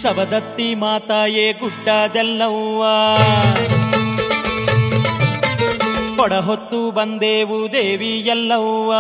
ಸವದತ್ತಿ ಮಾತಾಯೇ ಗುಡ್ಡದೆಲ್ಲವ್ವ ಕೊಡ ಹೊತ್ತು ಬಂದೇವು ದೇವಿ ಎಲ್ಲವ್ವ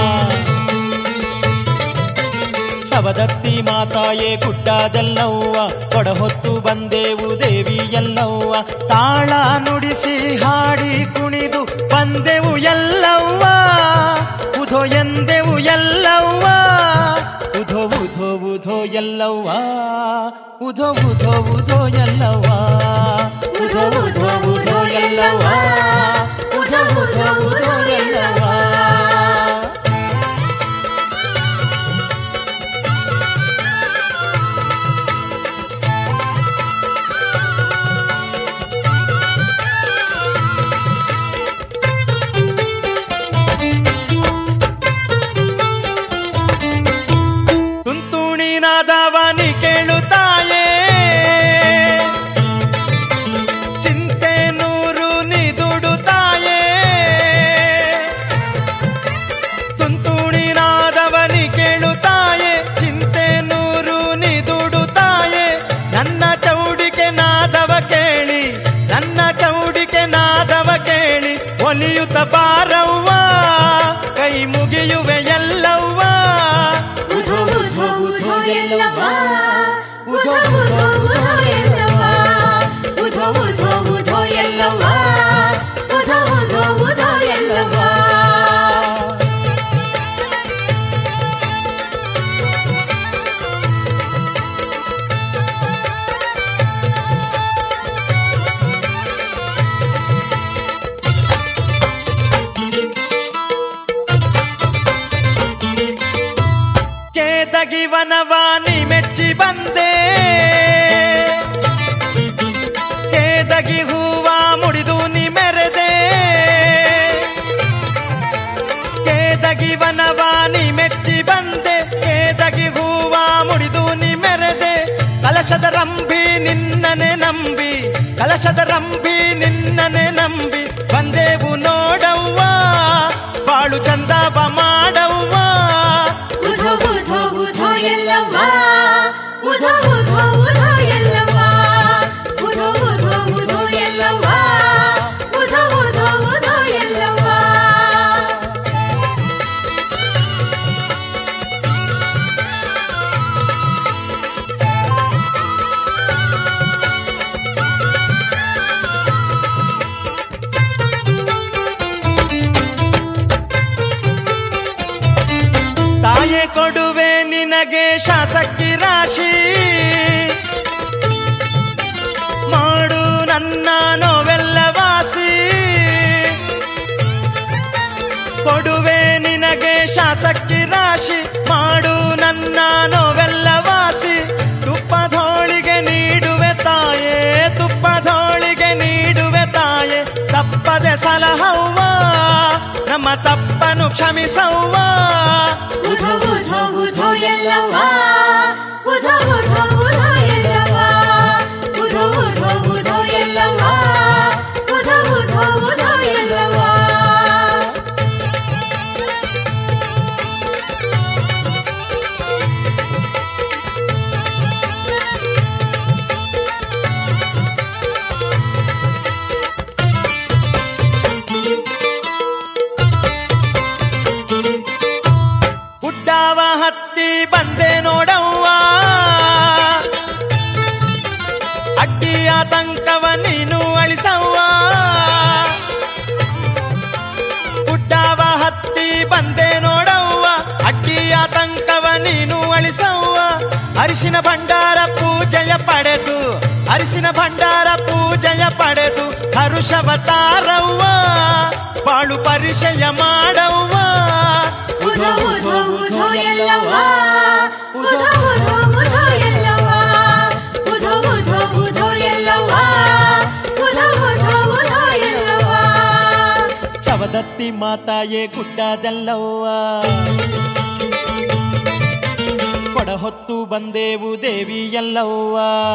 ಸವದತ್ತಿ ಮಾತಾಯೇ ಗುಡ್ಡದೆಲ್ಲವ್ವ ಕೊಡ ಹೊತ್ತು ಬಂದೇವು ದೇವಿ ಎಲ್ಲವ್ವ ತಾಳ ನುಡಿಸಿ ಹಾಡಿ ಕುಣಿದು ಬಂದೆವು ಎಲ್ಲವ್ವ ಉಧೋ ಎಂದೆವು ಎಲ್ಲವ್ವ ಉಧೋ ಉಧೋ ಉಧೋ ಎಲ್ಲವ್ವ ಉಧೋ ಉಧೋ ಉಧೋ ಎಲ್ಲವ್ವ ಉಧೋ ಉಧೋ ಉಧೋ ಎಲ್ಲವ್ವ ಉಧೋ ಉಧೋ ಉಧೋ ಎಲ್ಲವ್ವ ತುಂತುಣಿನಾದವನಿ ಕೇಳುತ್ತಾಯೇ ಚಿಂತೆ ನೂರು ನಿದುಡುತ್ತಾಯೇ ತುಂತುಣಿನಾದವನಿ ಕೇಳುತ್ತಾಯೆ ಚಿಂತೆ ನೂರು ನಿದುಡುತ್ತಾಯೆ ನನ್ನ ಚೌಡಿಕೆ ನಾದವ ಕೇಳಿ ನನ್ನ ಚೌಡಿಕೆ ನಾದವ ಕೇಳಿ ಒಲಿಯುತ್ತ ಬಾರವ್ವ ಕೈ ಮುಗಿಯುವೆ ಎಲ್ಲವ್ವ ಉಧೋ ಉಧೋ ಉಧೋ ಎಲ್ಲವ್ವ ಉಧೋ ಉಧೋ ಉಧೋ ಎಲ್ಲವ್ವ ಉಧೋ ಉಧೋ ಉಧೋ ಎಲ್ಲವ್ವ ಉಧೋ ಉಧೋ ಉಧೋ ಎಲ್ಲವ್ವ ಕೇದಗಿ ವನವಾನಿ ಮೆಚ್ಚಿ ಬಂದೆ ಕೇದಗಿ ಹೂವ ಮುಡಿದು ನಿ ಮೆರೆದೆ ಕೇದಗಿ ವನವಾನಿ ಮೆಚ್ಚಿ ಬಂದೆ ಕೇದಗಿ ಹೂವ ಮುಡಿದು ನಿ ಮೆರೆದೆ ಕಲಶದ ರಂಭಿ ನಿನ್ನನೆ ನಂಬಿ ಕಲಶದ ರಂಭಿ ನಿನ್ನನೆ ನಂಬಿ ಬಂದೆವು ನೋಡವ್ವ ಬಾಳು ಚಂದವ ಮಾಡವ್ವ ಉಧೋ ಉಧೋ ಉಧೋ ಎಲ್ಲವ್ವ ಉಧೋ ಉಧೋ ಉಧೋ ಎಲ್ಲವ್ವ ಉಧೋ ಉಧೋ ಉಧೋ ಎಲ್ಲವ್ವ ಉಧೋ ಉಧೋ ಉಧೋ ಎಲ್ಲವ್ವ ತಾಯೆ ಕೊಡುವೆ ನಿನಗೆ ಶಾಸಕಿ ರಾಶಿ ಮಾಡು ನನ್ನ ನೋವೆಲ್ಲ ವಾಸಿ ಕೊಡುವೆ ನಿನಗೆ ಶಾಸಕಿ ರಾಶಿ ಮಾಡು ನನ್ನ ನೋವೆಲ್ಲ ವಾಸಿ ತುಪ್ಪದೋಳಿಗೆ ನೀಡುವೆ ತಾಯೇ ತುಪ್ಪದೋಳಿಗೆ ನೀಡುವೆ ತಾಯೇ ತಪ್ಪದೆ ಸಲಹವ್ವ ನಮ್ಮ ತಪ್ಪನು ಕ್ಷಮಿಸವ್ವ ಉಧೋ ಉಧೋ ಉಧೋ ಎಲ್ಲವ್ವ ಉಧೋ ಉಧೋ ಉಧೋ ಎಲ್ಲವ್ವ ಉಧೋ ಉಧೋ ಉಧೋ ಎಲ್ಲವ್ವ ಉಧೋ ಉಧೋ ಉಧೋ ಎಲ್ಲವ್ವ ಗುಡ್ಡಾವ ಹತ್ತಿ ಬಂದೆ ನೋಡವ್ವ ಅಡ್ಡಿಯ ತಂಕವ ನೀನು ಅಳಿಸವ್ವ ಗುಡ್ಡಾವ ಹತ್ತಿ ಬಂದೆ ನೋಡವ್ವ ಅಡ್ಡಿಯ ತಂಕವ ನೀನು ಅಳಿಸವ್ವ ಅರಿಶಿನ ಭಂಡಾರ ಪೂಜೆಯ ಪಡೆದು ಅರಿಶಿನ ಭಂಡಾರ ಪೂಜೆಯ ಪಡೆದು ಹರುಷವತಾರವ್ವ ಬಾಳು ಪರಿಚಯ ಮಾಡವ್ವ ಉಧೋ ಉಧೋ ಉಧೋ ಎಲ್ಲವ್ವ ಉಧೋ ಉಧೋ ಉಧೋ ಎಲ್ಲವ್ವ ಉಧೋ ಉಧೋ ಉಧೋ ಎಲ್ಲವ್ವ ಉಧೋ ಉಧೋ ಉಧೋ ಎಲ್ಲವ್ವ ಸವದತ್ತಿ ಮಾತಾಯೇ ಗುಡ್ಡದೆಲ್ಲವ್ವ ಕೊಡ ಹೊತ್ತು ಬಂದೇವು ದೇವಿ ಎಲ್ಲವ್ವ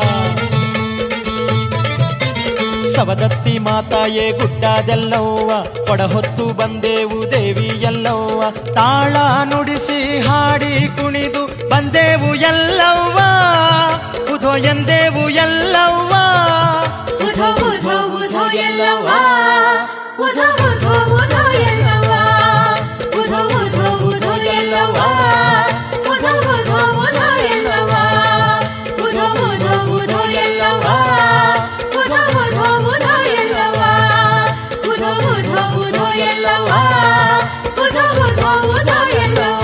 ಸವದತ್ತಿ ಮಾತಾಯೇ ಗುಡ್ಡದೆಲ್ಲವ್ವ ಕೊಡ ಹೊತ್ತು ಬಂದೇವು ದೇವಿ ಎಲ್ಲವ್ವ ತಾಳ ನುಡಿಸಿ ಹಾಡಿ ಕುಣಿದು ಬಂದೇವು ಎಲ್ಲವ್ವ ಉಧೋ ಉಧೋ ಎಂದೇವು ಎಲ್ಲವ್ವ ಉಧೋ ಉಧೋ ಉಧೋ ಎಲ್ಲವ್ವ ಉಧೋ ಉಧೋ ಉಧೋ ಎಲ್ಲವ್ವ ಉಧೋ ಉಧೋ ಉಧೋ ಎಲ್ಲವ್ವ ಉಧೋ ಉಧೋ ಉಧೋ ಎಲ್ಲವ್ವ ಉಧೋ ಉಧೋ ಉಧೋ ಎಲ್ಲವ್ವ ಉಧೋ ಉಧೋ ಉಧೋ ಎಲ್ಲವ್ವ ಉಧೋ ಉಧೋ ಉಧೋ ಎಲ್ಲವ್ವ ಉಧೋ ಉಧೋ ಉಧೋ ಎಲ್ಲವ್ವ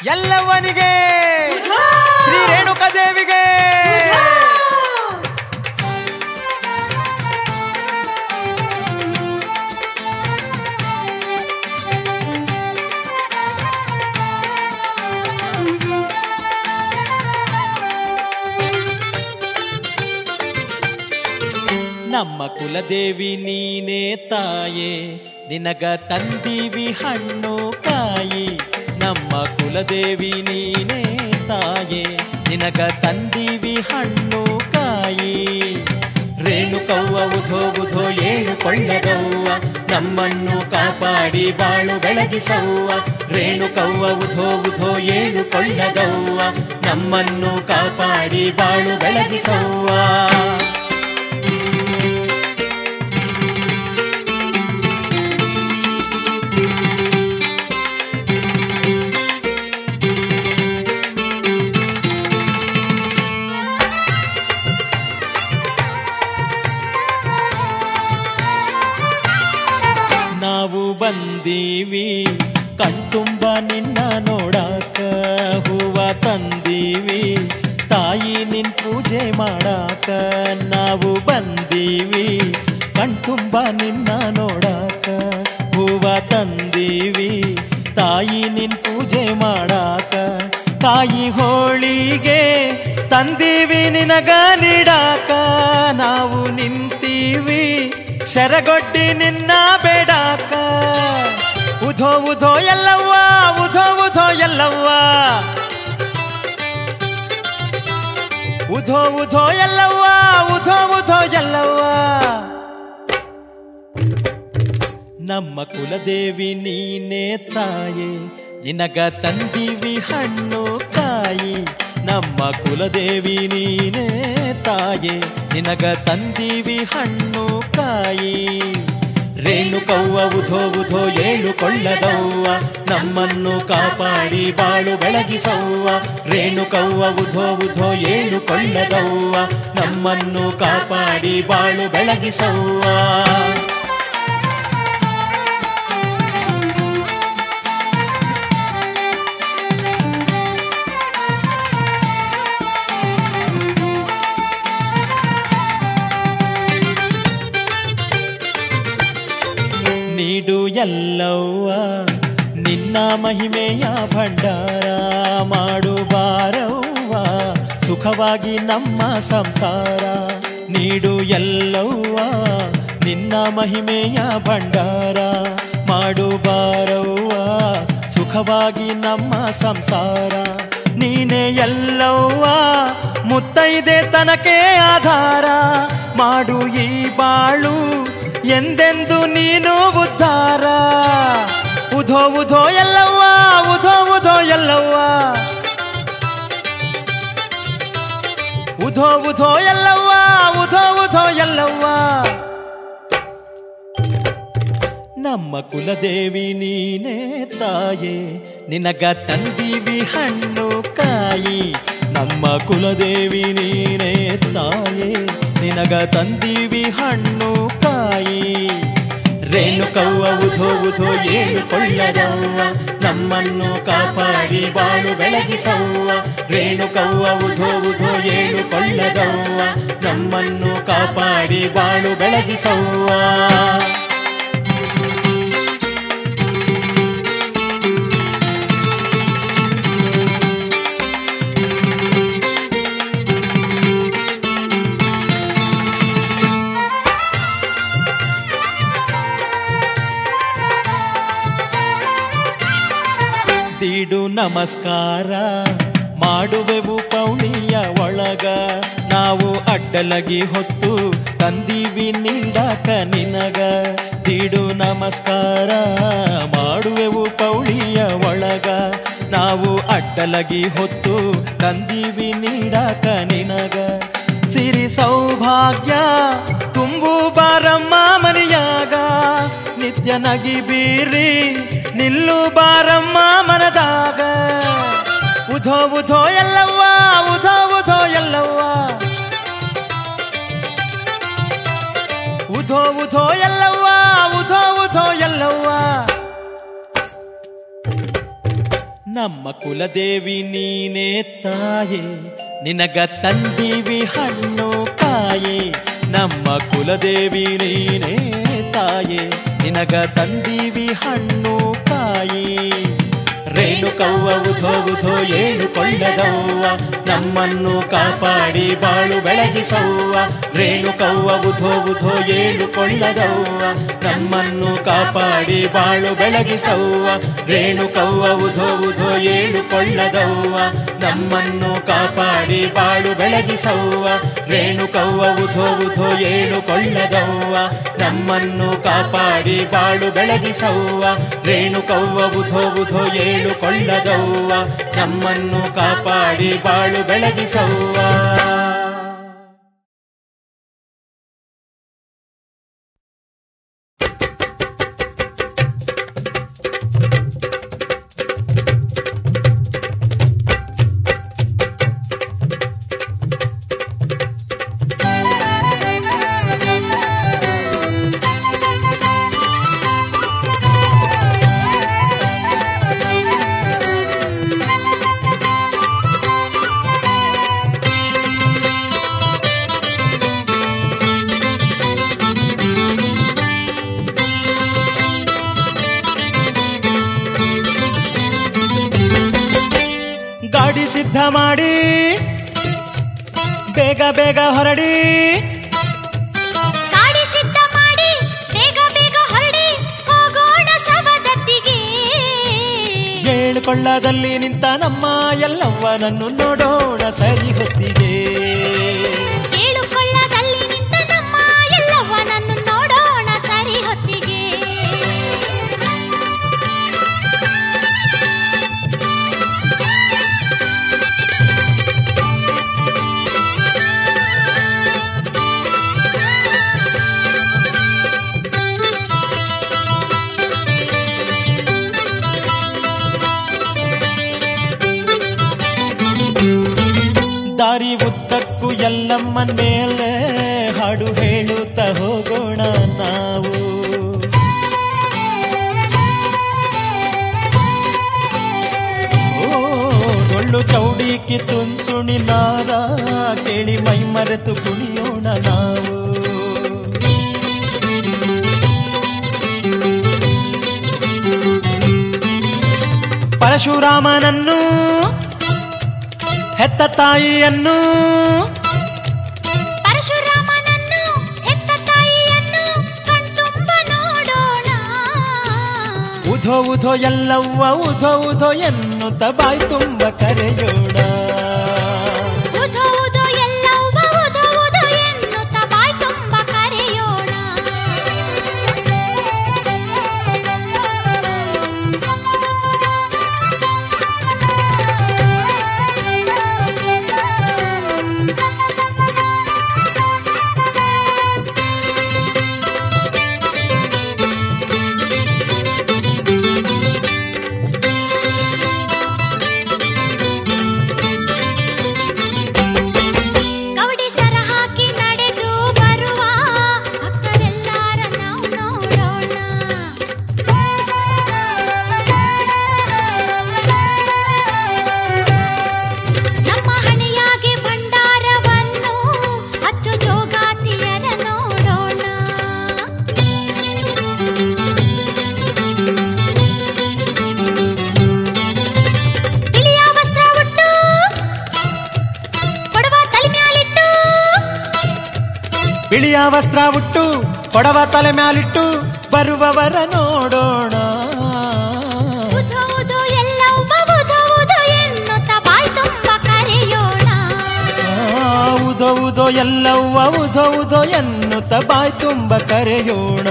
ಎಲ್ಲವನಿಗೆ ಉಧೋ ಶ್ರೀ ರೇಣುಕಾ ದೇವಿಗೆ ಉಧೋ ನಮ್ಮ ಕುಲದೇವಿ ನೀನೇ ತಾಯೇ ನಿನಗ ತಂದೀವಿ ಹಣ್ಣು ಕಾಯಿ ನಮ್ಮ ಕುಲದೇವಿ ನೀನೇ ತಾಯೇ ನಿನಗ ತಂದೀವಿ ಹಣ್ಣು ಕಾಯಿ ರೇಣುಕವ್ವ ಉಧೋ ಉಧೋ ಏಳು ಕೊಳ್ಳದವ್ವ ನಮ್ಮನ್ನು ಕಾಪಾಡಿ ಬಾಳು ಬೆಳಗಿಸವ್ವ ರೇಣುಕವ್ವ ಉಧೋ ಉಧೋ ಏಳು ಕೊಳ್ಳದವ್ವ ನಮ್ಮನ್ನು ಕಾಪಾಡಿ ಬಾಳು ಬೆಳಗಿಸವ್ವ ನಾವು ಬಂದೀವಿ ಕಣ್ತುಂಬ ನಿನ್ನ ನೋಡಾಕ ಹೂವ ತಂದೀವಿ ತಾಯಿ ನಿನ್ ಪೂಜೆ ಮಾಡಾಕ ನಾವು ಬಂದೀವಿ ಕಣ್ತುಂಬ ನಿನ್ನ ನೋಡಾಕ ಹೂವ ತಂದೀವಿ ತಾಯಿ ನಿನ್ ಪೂಜೆ ಮಾಡಾಕ ತಾಯಿ ಹೋಳಿಗೆ ತಂದೀವಿ ನಿನಗ ನೀಡಾಕ ನಾವು ನಿಂತೀವಿ ಸೆರಗೊಡ್ಡಿ ನಿನ್ನ ಬೇಡಾಕ ಉಧೋ ಉಧೋ ಎಲ್ಲವ್ವ ಉಧೋ ಉಧೋ ಎಲ್ಲವ್ವ ಉಧೋ ಉಧೋ ಎಲ್ಲವ್ವ ಉಧೋ ಉಧೋ ಎಲ್ಲವ್ವ ನಮ್ಮ ಕುಲದೇವಿ ನೀನೇ ತಾಯೇ ನಿನಗ ತಂದೀವಿ ಹಣ್ಣು ಕಾಯಿ ನಮ್ಮ ಕುಲದೇವಿ ನೀನೇ ತಾಯೇ ನಿನಗ ತಂದೀವಿ ಹಣ್ಣು ಕಾಯಿ ರೇಣುಕವ್ವ ಉಧೋ ಉಧೋ ಏಳು ಕೊಳ್ಳದವ್ವ ನಮ್ಮನ್ನು ಕಾಪಾಡಿ ಬಾಳು ಬೆಳಗಿಸವ್ವ ರೇಣುಕವ್ವ ಉಧೋ ಉಧೋ ಏಳು ಕೊಳ್ಳದವ್ವ ನಮ್ಮನ್ನು ಕಾಪಾಡಿ ಬಾಳು ಬೆಳಗಿಸವ್ವ ನೀಡು ಎಲ್ಲವ್ವ ನಿನ್ನ ಮಹಿಮೆಯ ಭಂಡಾರ ಮಾಡು ಬಾರವ್ವ ಸುಖವಾಗಿ ನಮ್ಮ ಸಂಸಾರ ನೀಡು ಎಲ್ಲವ್ವ ನಿನ್ನ ಮಹಿಮೆಯ ಭಂಡಾರ ಮಾಡು ಬಾರವ್ವ ಸುಖವಾಗಿ ನಮ್ಮ ಸಂಸಾರ ನೀನೇ ಎಲ್ಲವ್ವ ಮುತ್ತೈದೆ ತನಕೆ ಆಧಾರ ಮಾಡು ಈ ಬಾಳು ಎಂದೆಂದು ನೀನು ಉದ್ಧಾರ ಉಧೋ ಉಧೋ ಎಲ್ಲವ್ವ ಉಧೋ ಉಧೋ ಎಲ್ಲವ್ವ ಉಧೋ ಉಧೋ ಎಲ್ಲವ್ವ ಉಧೋ ಉಧೋ ಎಲ್ಲವ್ವ ನಮ್ಮ ಕುಲದೇವಿ ನೀನೇ ತಾಯೇ ನಿನಗ ತಂದೀವಿ ಹಣ್ಣು ಕಾಯಿ ನಮ್ಮ ಕುಲದೇವಿ ನೀನೇ ತಾಯೇ ನಿನಗ ತಂದೀವಿ ಹಣ್ಣು ಕಾಯಿ ರೇಣುಕವ್ವ ಉಧೋ ಉಧೋ ಏಳು ಕೊಳ್ಳದವ್ವ ನಮ್ಮನ್ನು ಕಾಪಾಡಿ ಬಾಳು ಬೆಳಗಿಸವ್ವ ರೇಣುಕವ್ವ ಉಧೋ ಉಧೋ ಏಳು ಕೊಳ್ಳದವ್ವ ನಮ್ಮನ್ನು ಕಾಪಾಡಿ ಬಾಳು ಬೆಳಗಿಸವ್ವ ದೀಡು ನಮಸ್ಕಾರ ಮಾಡುವೆವು ಪೌಣಿಯ ಒಳಗ ನಾವು ಅಡ್ಡಲಗಿ ಹೊತ್ತು ತಂದೀವಿ ನಿಂದಾಕ ನಿನಗ ದೀಡು ನಮಸ್ಕಾರ ಮಾಡುವೆವು ಪೌಳಿಯ ಒಳಗ ನಾವು ಅಡ್ಡಲಗಿ ಹೊತ್ತು ತಂದೀವಿ ನೀಡಾಕ ನಿನಗ ಸಿರಿ ಸೌಭಾಗ್ಯ ತುಂಬು ಬಾರಮ್ಮ ಮನೆಯಾಗ ನಿತ್ಯ ನಗಿ ಬೀರಿ ನಿಲ್ಲು ಬಾರಮ್ಮ ಮನದಾಗ ಉಧೋ ಉಧೋ ಎಲ್ಲವ್ವ ಉಧೋ ಉಧೋ ಎಲ್ಲವ್ವ ಉಧೋ ಉಧೋ ಎಲ್ಲವ್ವ ಉಧೋ ಉಧೋ ಎಲ್ಲವ್ವ ನಮ್ಮ ಕುಲದೇವಿ ನೀನೇ ತಾಯೇ ನಿನಗ ತಂದೀವಿ ಹಣ್ಣು ಕಾಯೇ ನಮ್ಮ ಕುಲದೇವಿ ನೀನೇ ತಾಯೇ ನಿನಗ ತಂದೀವಿ ಹಣ್ಣು ಕಾಯಿ ರೇಣುಕವ್ವ ಉಧೋ ಉಧೋ ಏಳು ಕೊಳ್ಳದವ್ವ ನಮ್ಮನ್ನು ಕಾಪಾಡಿ ಬಾಳು ಬೆಳಗಿಸವ್ವ ರೇಣುಕವ್ವ ಉಧೋ ಉಧೋ ಏಳು ಕೊಳ್ಳದವ್ವ ನಮ್ಮನ್ನು ಕಾಪಾಡಿ ಬಾಳು ಬೆಳಗಿಸವ್ವ ರೇಣುಕವ್ವ ಉಧೋ ಉಧೋ ಏಳು ಕೊಳ್ಳದವ್ವ ನಮ್ಮನ್ನು ಕಾಪಾಡಿ ಬಾಳು ಬೆಳಗಿಸವ್ವ ರೇಣುಕವ್ವ ಉಧೋ ಉಧೋ ಏಳು ಕೊಳ್ಳದವ್ವ ನಮ್ಮನ್ನು ಕಾಪಾಡಿ ಬಾಳು ಬೆಳಗಿಸವ್ವ ರೇಣುಕವ್ವ ಉಧೋ ಉಧೋ ಏಳು ಕೊಳ್ಳದವ್ವ ನಮ್ಮನ್ನು ಕಾಪಾಡಿ ಬಾಳು ಬೆಳಗಿಸವ್ವ ಗಾಡಿ ಸಿದ್ಧ ಮಾಡಿ ಬೇಗ ಬೇಗ ಹೊರಡಿ ಗಾಡಿ ಸಿದ್ಧ ಮಾಡಿ ಬೇಗ ಬೇಗ ಹೊರಡಿ ಹೋಗೋಣ ಶವದತ್ತಿಗೆ ಏಳು ಕೊಳ್ಳದಲ್ಲಿ ನಿಂತ ನಮ್ಮ ಎಲ್ಲವ್ವನನ್ನು ನೋಡೋಣ ಸರಿ ಹೊತ್ತಿಗೆ ಏಳು ಕೊಳ್ಳದಲ್ಲಿ ನಿಂತ ನಮ್ಮ ಎಲ್ಲವನನ್ನು ನೋಡೋಣ ಸರಿ ಹೊತ್ತಿಗೆ ದಾರಿ ಉದ್ದಕ್ಕೂ ಎಲ್ಲಮ್ಮನ ಮೇಲೆ ಹಾಡು ಹೇಳುತ್ತಾ ಹೋಗೋಣ ನಾವು ಓ ಡೊಳ್ಳು ಚೌಡಿಕಿ ತುಂತುಣಿ ನಾರ ಕೇಳಿ ಮೈ ಮರೆತು ಕುಣಿಯೋಣ ನಾವು ಪರಶುರಾಮನನ್ನು ಹೆತ್ತ ತಾಯಿಯನ್ನು ಪರಶುರಾಮನನ್ನು ಹೆತ್ತ ತಾಯಿಯನ್ನು ಕಣ್ತುಂಬ ನೋಡೋಣ ಉಧೋ ಉಧೋ ಎಲ್ಲವ್ವ ಉಧೋ ಉಧೋ ಎನ್ನುತ್ತ ಬಾಯಿ ತುಂಬ ಕರೆಯೋಣ ಉಧೋ ಉಧೋ ಎಲ್ಲವ್ವ ಉಧೋ ಉಧೋ ಎನ್ನುತ್ತ ಬಾಯ್ ತುಂಬ ಕರೆಯೋಣ ಕವಡಿ ಸರ ಹಾಕಿ ನಡೆದು ಬರುವ ಭಕ್ತರೆಲ್ಲಾರ ನಾವು ನೋಡೋಣ ನಮ್ಮ ಹಣೆಯಾಗೆ ಭಂಡಾರವನ್ನು ಹಚ್ಚು ಜೋಗಾತಿಯರ ನೋಡೋಣ ಬಿಳಿಯ ವಸ್ತ್ರ ಉಟ್ಟು ಕೊಡವ ತಲೆ ಮ್ಯಾಲಿಟ್ಟು ಬಿಳಿಯ ವಸ್ತ್ರ ಉಟ್ಟು ಕೊಡವ ತಲೆ ಮ್ಯಾಲಿಟ್ಟು ಬರುವವರ ನೋಡೋಣ ಉಧೋ ಉಧೋ ಎಲ್ಲವ್ವ ಉಧೋ ಉಧೋ ಎನ್ನುತ್ತ ಬಾಯ್ ತುಂಬ ಕರೆಯೋಣ ಆ, ಉಧೋ ಉಧೋ ಎಲ್ಲವ್ವ ಉಧೋ ಉಧೋ ಎನ್ನುತ್ತ ಬಾಯಿ ತುಂಬ ಕರೆಯೋಣ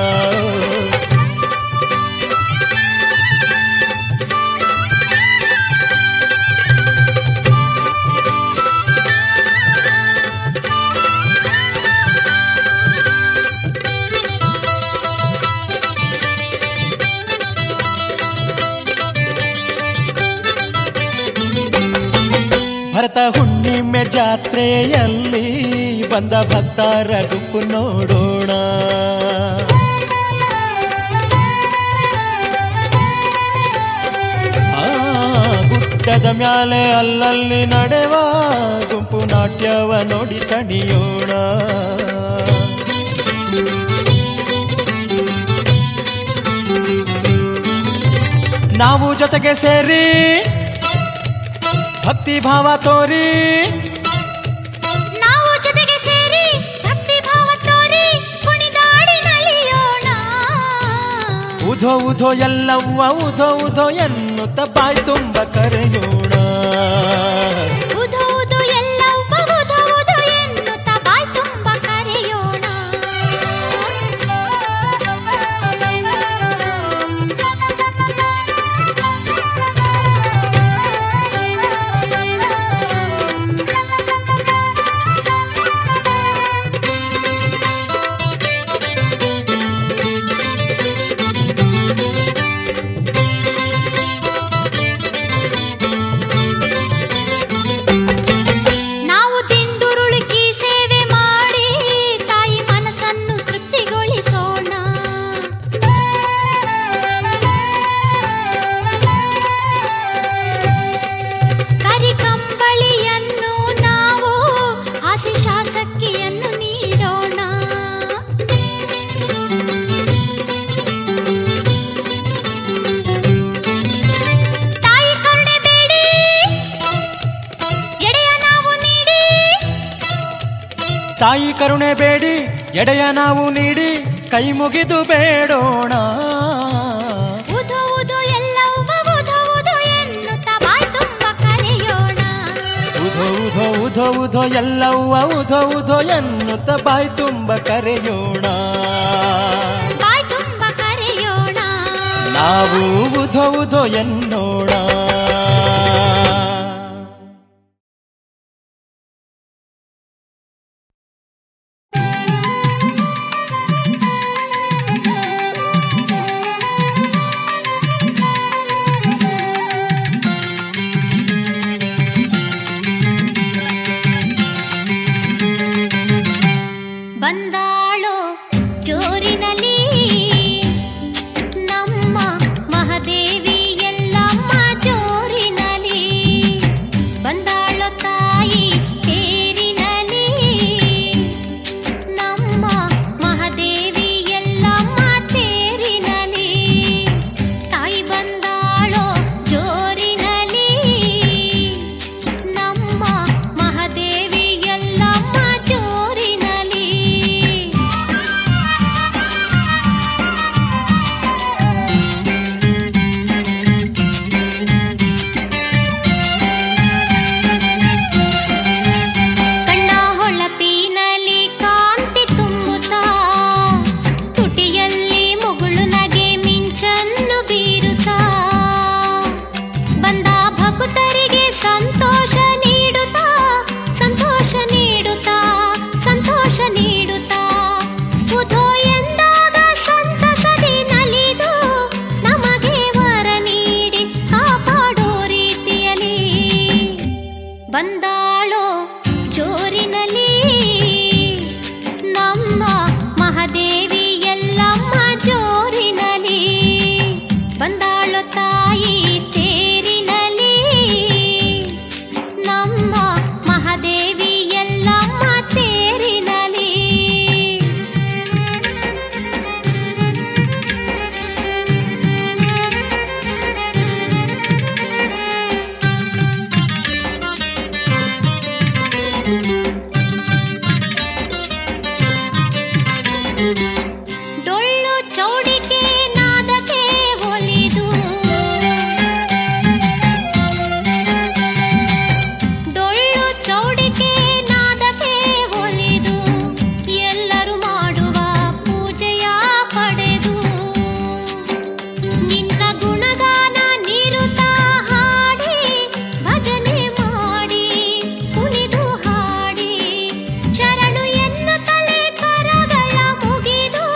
ಭರತ ಹುಣ್ಣಿಮೆ ಜಾತ್ರೆಯಲ್ಲಿ ಬಂದ ಭಕ್ತರ ಗುಂಪು ನೋಡೋಣ ಆ ಗುಡ್ಡದ ಮ್ಯಾಲೆ ಅಲ್ಲಲ್ಲಿ ನಡೆವ ಗುಂಪು ನಾಟ್ಯವ ನೋಡಿ ತಣಿಯೋಣ ನಾವು ಜೊತೆಗೆ ಸೇರಿ ಭಕ್ತಿ ಭಾವ ತೋರಿ ನಾವು ಜೊತೆಗೆ ಸೇರಿ ಭಕ್ತಿ ಭಾವ ತೋರಿ ಕುಣಿದಾಡಿ ನಲಿಯೋಣ ಉಧೋ ಉಧೋ ಎಲ್ಲವ್ವ ಉಧೋ ಉಧೋ ಎನ್ನುತ್ತ ಬಾಯ್ ತುಂಬ ಕರೆಯೋಣ ಉದು ಉದು ಎಲ್ಲವ್ವ ಉದು ಉದು ಎನ್ನುತ್ತ ಬಾಯ್ ತುಂಬ ಕರೆಯೋಣ ನಾವು ದಿಂಡುರುಳುಕಿ ಸೇವೆ ಮಾಡಿ ತಾಯಿ ಮನಸ್ಸನ್ನು ತೃಪ್ತಿಗೊಳಿಸೋಣ ಕರಿಕಂಬಳಿಯನ್ನು ನಾವು ಆಸೆ ಶಾಸಕಿಯನ್ನು ನೀಡೋಣ ತಾಯಿ ಕರುಣೆ ಬೇಡಿ ಎಡೆಯ ನಾವು ನೀಡಿ ತಾಯಿ ಕರುಣೆ ಬೇಡಿ ಎಡೆಯ ನಾವು ನೀಡಿ ಕೈ ಮುಗಿದು ಬೇಡೋಣ ಉದು ಉದು ಎಲ್ಲವ್ವ ಉದು ಉದು ಎನ್ನುತ್ತ ಬಾಯ್ ತುಂಬ ಕರೆಯೋಣ ಉಧೋ ಉಧೋ ಉಧೋ ಉಧೋ ಎಲ್ಲವ್ವ ಉಧೋ ಉಧೋ ಎನ್ನುತ್ತ ಬಾಯ್ ತುಂಬ ಕರೆಯೋಣ ಬಾಯ್ ತುಂಬ ಕರೆಯೋಣ ನಾವು ಉಧೋ ಉಧೋ ಎನ್ನೋಣ ಬಂದಾಳೋ ಜೋರಿನಲ್ಲಿ ನಮ್ಮ ಮಹಾದೇವಿ ಎಲ್ಲಮ್ಮ ಜೋರಿನಲ್ಲಿ ಬಂದಾಳೋ ತಾಯಿ ತೇರಿನಲ್ಲಿ ನಮ್ಮ ಮಹಾದೇವಿ ಎಲ್ಲಮ್ಮ ತೇರಿನಲ್ಲಿ ತಾಯಿ ಬಂದಾಳೋ ಜೋರಿನಲ್ಲಿ ನಮ್ಮ ಮಹಾದೇವಿ ಎಲ್ಲಮ್ಮ ಜೋರಿನಲ್ಲಿ ಕಣ್ಣ ಹೊಳಪಿನಲ್ಲಿ ಕಾಂತಿ ತುಂಬುತ್ತಾ ತುಟಿಯಲ್ಲಿ ಮುಗುಳು ನಗೆ ಮಿಂಚನ್ನು ಬೀರುತ್ತಾ ಬಂದ ಭಕ್ತರಿಗೆ ಸಂತೋಷ ನೀಡುತ್ತಾ ಸಂತೋಷ ನೀಡುತ್ತಾ ಸಂತೋಷ ನೀಡುತ್ತಾ ಉಧೋ ಎಂದಾಗ ಸಂತಸದಿ ನಲಿದು ನಮಗೆ ವರ ನೀಡಿ ಕಾಪಾಡೋ ರೀತಿಯಲ್ಲಿ ಬಂದಾಳೋ ಜೋರಿನಲ್ಲಿ ನಮ್ಮ ಮಹಾದೇವಿ ಎಲ್ಲಮ್ಮ ಜೋರಿನಲ್ಲಿ ಬಂದಾಳೋ ತಾಯಿ ತೇರಿನಲ್ಲಿ ನಮ್ಮ ಮಹಾದೇವಿ ಎಲ್ಲಮ್ಮ ತೇರಿನಲ್ಲಿ ಡೊಳ್ಳು ಚೌಡಿಕೆ ನಾದಕ್ಕೆ ಒಲಿದು ಡೊಳ್ಳು ಚೌಡಿಕೆ ನಾದಕ್ಕೆ ಒಲಿದು ಎಲ್ಲರೂ ಮಾಡುವ ಪೂಜೆಯ ಪಡೆದು ನಿನ್ನ ಗುಣಗಾನ ನಿರುತ ಹಾಡಿ ಭಜನೆ ಮಾಡಿ ಕುಣಿದು ಹಾಡಿ ಶರಣು ಎನ್ನುತ್ತಲೇ ಕರಗಳ ಮುಗಿದು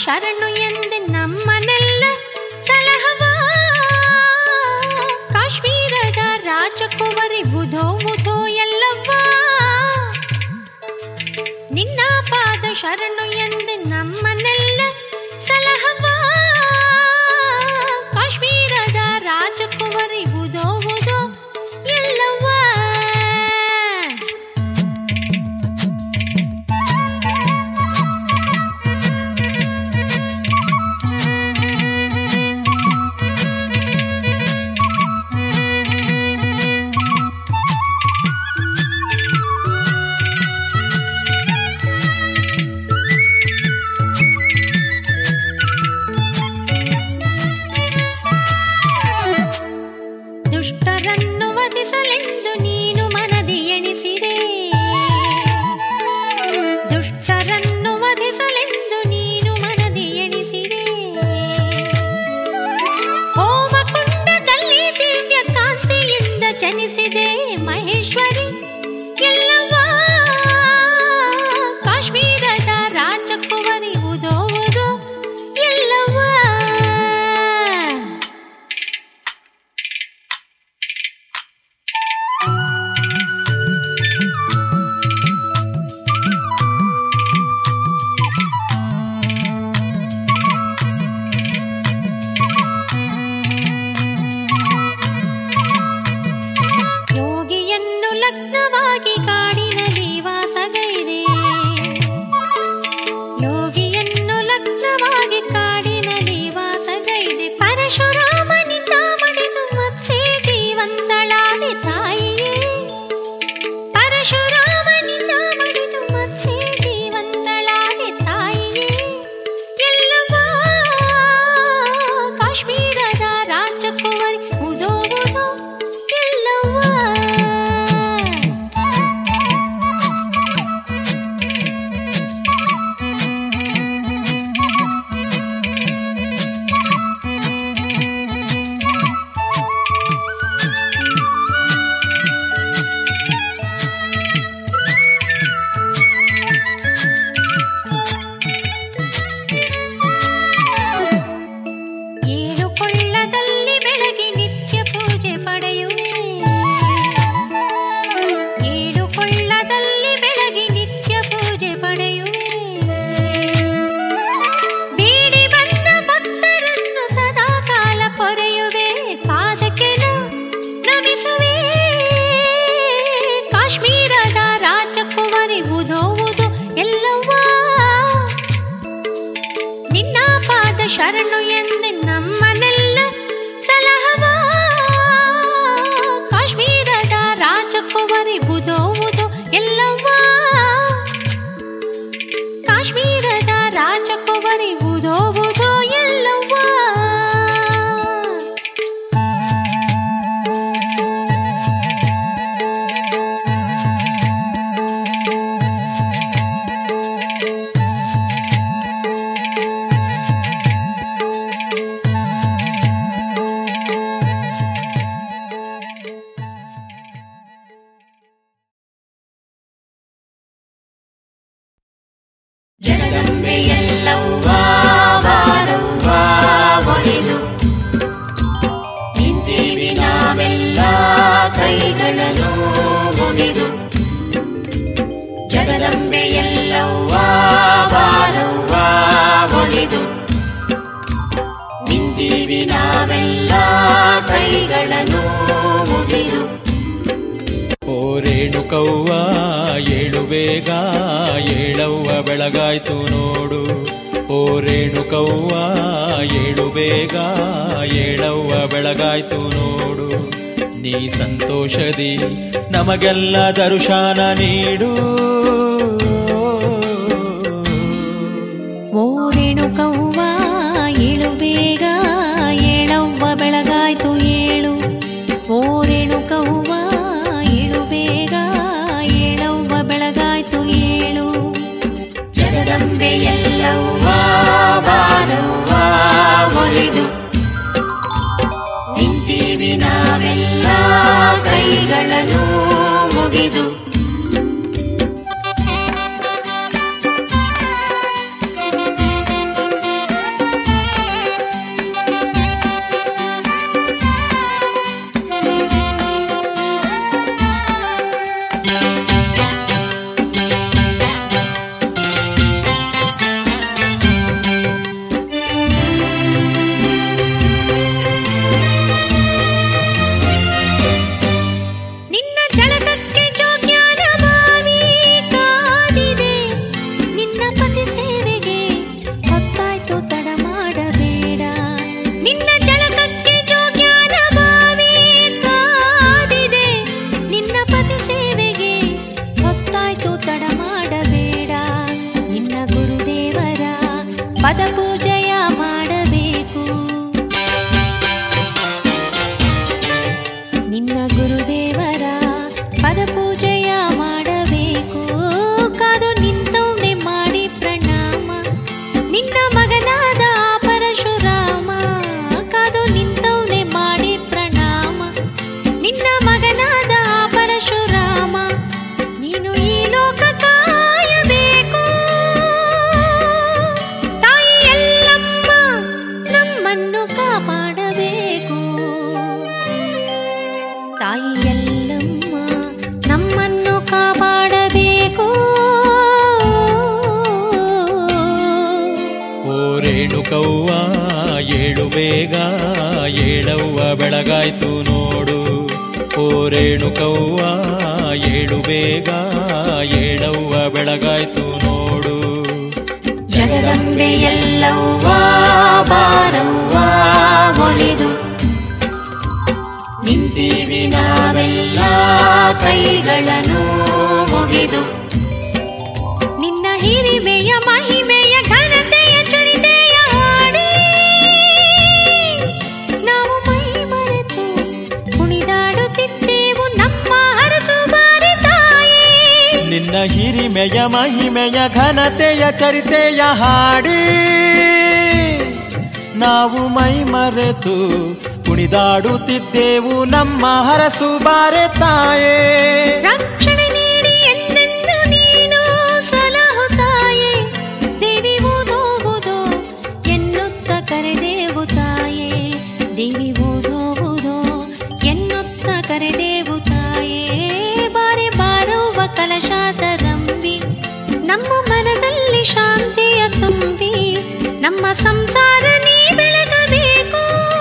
ಶರಣು ಎಂದೆ ನಮ್ಮನೆಲ್ಲ ಸಲಹವ ಕಾಶ್ಮೀರದ ರಾಜಕುವರಿ ಬುಧೋ ಬುಧೋ ಎಲ್ಲವ್ವ ನಿನ್ನ ಪಾದ ಶರಣು ಎಂದೆ ನಮ್ಮನೆಲ್ಲ ಸಲಹವ ಕಾಶ್ಮೀರದ ರಾಜಕುವರಿ ಬುಧೋ ಬುಧೋ ಎಲ್ಲವ್ವ ದುಷ್ಟರನ್ನು ವಧಿಸಲೆಂದು ನೀನು ಮನದಿ ಎಣಿಸಿದೆ ದುಷ್ಟರನ್ನು ವಧಿಸಲೆಂದು ನೀನು ಮನದಿ ಎಣಿಸಿದೆ ಹೋಮಕುಂಡದಲ್ಲಿ ದಿವ್ಯ ಕಾಂತಿಯಿಂದ ಜನಿಸಿದೆ ಮಹೇಶ್ವರಿ ಎಲ್ಲವ್ವ ಕಾಶ್ಮೀರದ ರಾಜಕುವರಿ ಉದೋ ಉದೋ ಎಲ್ಲವ್ವ ಯೋಗಿಯನ್ನು ಲಗ್ನವಾಗಿ ಕಾಡಿನಲ್ಲಿ ವಾಸಗೈದೆ ಯೋಗಿಯನ್ನು ಲಗ್ನವಾಗಿ ಕಾಡಿನಲ್ಲಿ ವಾಸಗೈದೆ ಪರಶುರಾಮನಿಂದ ಮಡಿದು ಮತ್ತೆ ಜೀವಂತಳಾದೆ ತಾಯಿಯೇ ಪರಶುರಾಮನಿಂದ ಮಡಿದು ಮತ್ತೆ ಜೀವಂತಳಾದೆ ತಾಯಿಯೇ ಎಲ್ಲವ್ವ ಕಾಶ್ಮೀರದ ರಾಜಕುವರಿ ಉದೋ ಉದೋ ಎಲ್ಲವ್ವ ಏಳು ಕೊಳ್ಳದಲ್ಲಿ ಬೆಳಗಿ ನಿತ್ಯ ಪೂಜೆ ಪಡೆಯುವೆ ಏಳು ಕೊಳ್ಳದಲ್ಲಿ ಬೆಳಗಿ ನಿತ್ಯ ಪೂಜೆ ಪಡೆಯುವೆ ಬೇಡಿ ಬಂದ ಭಕ್ತರನ್ನು ಸದಾ ಕಾಲ ಪೊರೆಯುವೆ ಪಾದಕ್ಕೆ ನಾ ನಮಿಸುವೆ ಕಾಶ್ಮೀರದ ರಾಜಕುವರಿ ಉದೋ ಉದೋ ಎಲ್ಲವ್ವ ನಿನ್ನ ಪಾದ ಶರಣು ಎಂದೆ ನಮ್ಮನೆಲ್ಲ ಸಲಹವ ಕಾಶ್ಮೀರದ ರಾಜಕುವರಿ ಬುಧೋ ಉದೋ ಎಲ್ಲವ್ವ ಕಾಶ್ಮೀರದ ರಾಜಕುವರಿ ಬುಧೋ ಬುಧೋ ಎಲ್ಲವ್ವ ಜಗದಂಬೆ ಎಲ್ಲವ್ವ ಬಾರವ್ವ ಒಲಿದು ನಿಂತೀವಿ ನಾವೆಲ್ಲ ಕೈಗಳನ್ನು ಮುಗಿದು ಜಗದಂಬೆ ಎಲ್ಲವ್ವ ಬಾರವ್ವ ಒಲಿದು ನಿಂತೀವಿ ನಾವೆಲ್ಲ ಕೈಗಳನ್ನು ಮುಗಿದು ಓ ರೇಣುಕವ್ವ ಏಳು ಬೇಗ ಏಳವ್ವ ಬೆಳಗಾಯ್ತು ನೋಡು ಓ ರೇಣುಕವ್ವ ಏಳು ಬೇಗ ಏಳವ್ವ ಬೆಳಗಾಯ್ತು ನೋಡು ನೀ ಸಂತೋಷದಿ ನಮಗೆಲ್ಲ ದರ್ಶನ ನೀಡು ಓ ರೇಣುಕವ್ವ ಏಳು ಬೇಗ ಏಳವ್ವ ಬೆಳಗಾಯ್ತು ಏಳು ಓ ರೇಣುಕವ್ವ ಏಳು ಬೇಗ ಏಳವ್ವ ಬೆಳಗಾಯ್ತು ಏಳು ಜಗದಂಬೆ ಎಲ್ಲವ್ವ ಬಾರವ್ವ ಒಲಿದು ನಿಂತೀವಿ ನಾವೆಲ್ಲ ಕೈಗಳನ್ನು ಮುಗಿದು ರೇಣುಕವ್ವ ಏಳು ಬೇಗ ಏಳವ್ವ ಬೆಳಗಾಯ್ತು ನೋಡು ಓ ರೇಣುಕವ್ವ ಏಳು ಬೇಗ ಏಳವ್ವ ಬೆಳಗಾಯ್ತು ನೋಡು ಜಗದಂಬೆ ಎಲ್ಲವ್ವ ಬಾರವ್ವ ಒಲಿದು ನಿಂತೀವಿ ನಾವೆಲ್ಲ ಕೈಗಳನ್ನು ಮುಗಿದು ನಿನ್ನ ಹಿರಿಮೆಯ ಮಹಿಮೆಯ ಘನತೆಯ ಚರಿತೆಯ ಹಾಡಿ ನಾವು ಮೈ ಮರೆತು ಕುಣಿದಾಡುತ್ತಿದ್ದೆವು ನಮ್ಮ ಹರಸು ಬಾರಿ ತಾಯೇ ನಿನ್ನ ಹಿರಿಮೆಯ ಮಹಿಮೆಯ ಘನತೆಯ ಚರಿತೆಯ ಹಾಡಿ ನಾವು ಮೈ ಮರೆತು ಕುಣಿದಾಡುತ್ತಿದ್ದೆವು ನಮ್ಮ ಹರಸು ಬಾರೆ ತಾಯೇ ರಕ್ಷಣೆ ನೀಡಿ ಎಂದೆಂದು ನೀನು ಸಲಹುತ್ತಾಯೇ ದೇವಿ ಓದೋ ಓದೋ ಎನ್ನುತ್ತ ಕರೆದೇವು ತಾಯೇ ದೇವಿ ಓದೋ ಓದೋ ಎನ್ನುತ್ತ ಕರೆದೇವು ತಾಯೇ ಬಾರೆ ಬಾರುವ ಕಲಶಾದರಂಬಿ ನಮ್ಮ ಮನದಲ್ಲಿ ಶಾಂತಿಯ ತುಂಬಿ ನಮ್ಮ ಸಂಸಾರ ನೀ ಬೆಳಗಬೇಕು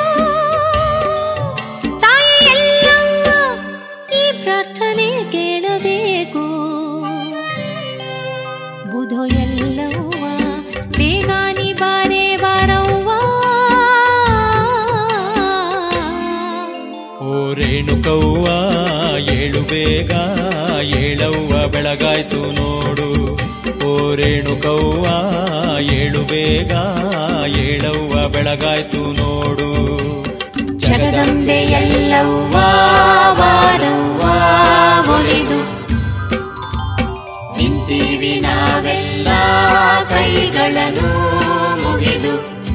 ತಾಯಿ ಎಲ್ಲವ್ವ ಈ ಪ್ರಾರ್ಥನೆ ಕೇಳಬೇಕು ಬುಧೋ ಎಲ್ಲವ್ವ ಬೇಗಾನಿ ಬಾರೆ ಬಾರವ್ವ ಓ ರೇಣುಕವ್ವ ಏಳು ಬೇಗ ಏಳವ್ವ ಬೆಳಗಾಯ್ತು ನೋಡು ಓ ರೇಣುಕವ್ವ ಏಳು ಬೇಗ ಏಳವ್ವ ಬೆಳಗಾಯ್ತು ನೋಡು ಜಗದಂಬೆ ಎಲ್ಲವ್ವ ಬಾರವ್ವ ಒಲಿದು ನಿಂತೀವಿ ನಾವೆಲ್ಲ ಕೈಗಳನ್ನು ಮುಗಿದು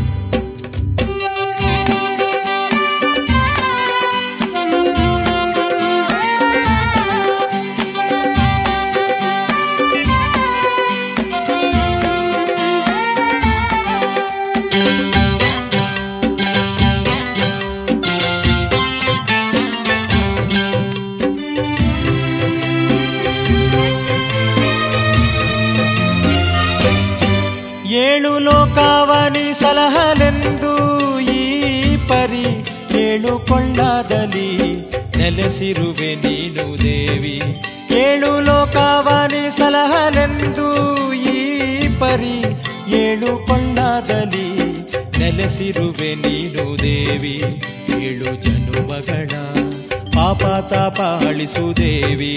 ಏಳು ಲೋಕಾವನಿ ಸಲಹಲೆಂದು ಈ ಪರಿ ಏಳು ಕೊಳ್ಳಾದಲ್ಲಿ ನೆಲೆಸಿರುವೆ ನೀನು ದೇವಿ ಏಳು ಲೋಕಾವನಿ ಸಲಹಲೆಂದು ಈ ಪರಿ ಏಳು ಕೊಳ್ಳಾದಲ್ಲಿ ನೆಲೆಸಿರುವೆ ನೀನು ದೇವಿ ಏಳು ಜನುಮಗಳ ಪಾಪ ತಾಪ ಅಳಿಸು ದೇವಿ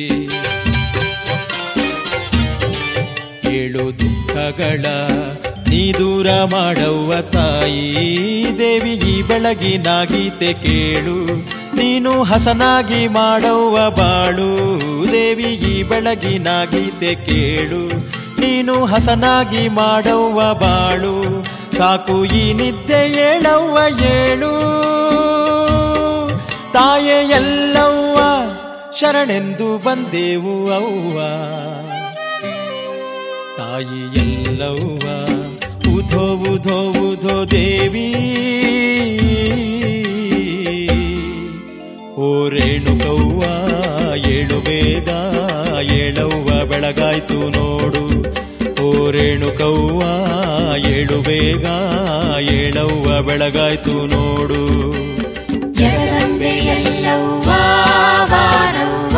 ಏಳು ದುಃಖಗಳ ನೀ ದೂರ ಮಾಡವ್ವ ತಾಯಿ ದೇವಿ ಈ ಬೆಳಗಿನ ಗೀತೆ ಕೇಳು ನೀನು ಹಸನಾಗಿ ಮಾಡವ್ವ ಬಾಳು ದೇವಿ ಈ ಬೆಳಗಿನ ಗೀತೆ ಕೇಳು ನೀನು ಹಸನಾಗಿ ಮಾಡವ್ವ ಬಾಳು ಸಾಕು ಈ ನಿದ್ದೆ ಏಳವ್ವ ಏಳು ತಾಯೆ ಎಲ್ಲವ್ವ ಶರಣೆಂದು ಬಂದೆವು ಅವ್ವ ತಾಯಿ ಎಲ್ಲವ್ವ ಉಧೋ ಉಧೋ ಉಧೋ ದೇವಿ ಓ ರೇಣುಕವ್ವ ಏಳು ಬೇಗ ಏಳವ್ವ ಬೆಳಗಾಯ್ತು ನೋಡು ಓ ರೇಣುಕವ್ವ ಏಳು ಬೇಗ ಏಳವ್ವ ಬೆಳಗಾಯ್ತು ನೋಡು ಜಗದಂಬೆ ಎಲ್ಲವ್ವ ಬಾರವ್ವ